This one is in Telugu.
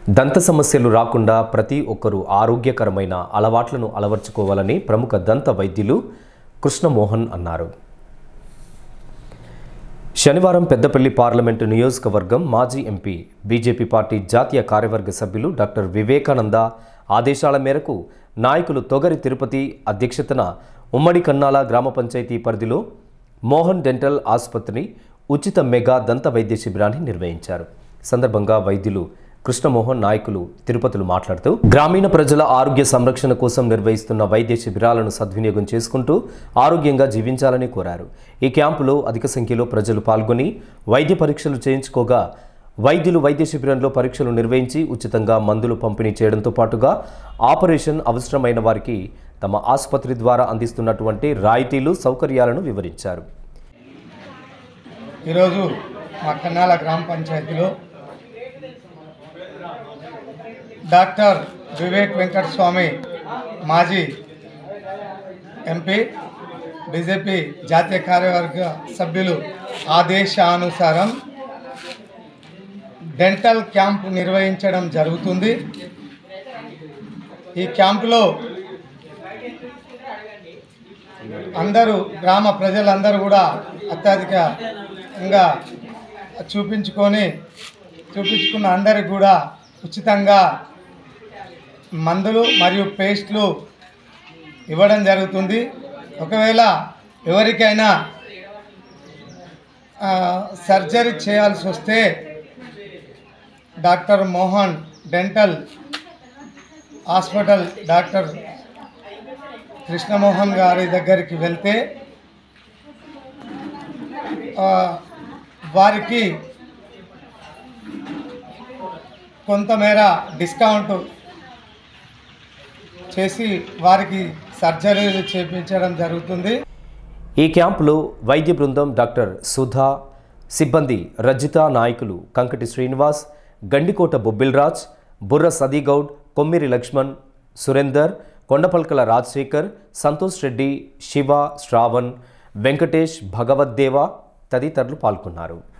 దంత సమస్యలు రాకుండా ప్రతి ఒక్కరూ ఆరోగ్యకరమైన అలవాట్లను అలవర్చుకోవాలని ప్రముఖ దంత వైద్యులు కృష్ణమోహన్ అన్నారు శనివారం పెద్దపల్లి పార్లమెంటు నియోజకవర్గం మాజీ ఎంపీ బీజేపీ పార్టీ జాతీయ కార్యవర్గ సభ్యులు డాక్టర్ వివేకానంద ఆదేశాల మేరకు నాయకులు తొగరి తిరుపతి అధ్యక్షతన ఉమ్మడి కన్నాల గ్రామ పంచాయతీ పరిధిలో మోహన్ డెంటల్ ఆసుపత్రి ఉచిత మెగా దంత వైద్య శిబిరాన్ని నిర్వహించారు సందర్భంగా వైద్యులు కృష్ణమోహన్ నాయకులు తిరుపతిలో మాట్లాడుతూ గ్రామీణ ప్రజల ఆరోగ్య సంరక్షణ కోసం నిర్వహిస్తున్న వైద్య శిబిరాలను సద్వినియోగం చేసుకుంటూ ఆరోగ్యంగా జీవించాలని కోరారు ఈ క్యాంపులో అధిక సంఖ్యలో ప్రజలు పాల్గొని వైద్య పరీక్షలు చేయించుకోగా వైద్యులు వైద్య శిబిరంలో పరీక్షలు నిర్వహించి ఉచితంగా మందులు పంపిణీ చేయడంతో పాటుగా ఆపరేషన్ అవసరమైన వారికి తమ ఆసుపత్రి ద్వారా అందిస్తున్నటువంటి రాయితీలు సౌకర్యాలను వివరించారు ఈరోజు మా కన్నాల గ్రామ పంచాయతీలో డాక్టర్ వివేక్ వెంకట స్వామి మాజీ ఎంపీ బీజేపీ జాతీయ కార్యవర్గ సభ్యులు ఆదేశానుసారం డెంటల్ క్యాంప్ నిర్వహించడం జరుగుతుంది ఈ క్యాంపులో అందరూ గ్రామ ప్రజలందరూ కూడా అత్యధికంగా చూపించుకొని చూపించుకున్న అందరికి కూడా ఉచితంగా మందులు మరియు పేస్ట్లు ఇవ్వడం జరుగుతుంది ఒకవేళ ఎవరికైనా ఆ, సర్జరీ చేయాల్సి వస్తే doctor Mohan dental hospital doctor Krishnamohan గారి దగ్గరికి వెళ్తే ఆ, వారికి కొంతమేర డిస్కౌంట్ చేసి వారికి సర్జరీలు చేపించడం జరుగుతుంది ఈ క్యాంపులో వైద్య బృందం డాక్టర్ సుధా సిబ్బంది రజిత నాయకులు కంకటి శ్రీనివాస్ గండికోట బొబ్బిల్రాజ్ బుర్ర సదీగౌడ్ కొమ్మిరి లక్ష్మణ్ సురేందర్ కొండపల్కల రాజశేఖర్ సంతోష్ రెడ్డి శివ శ్రావణ్ వెంకటేష్ భగవద్దేవ తదితరులు పాల్గొన్నారు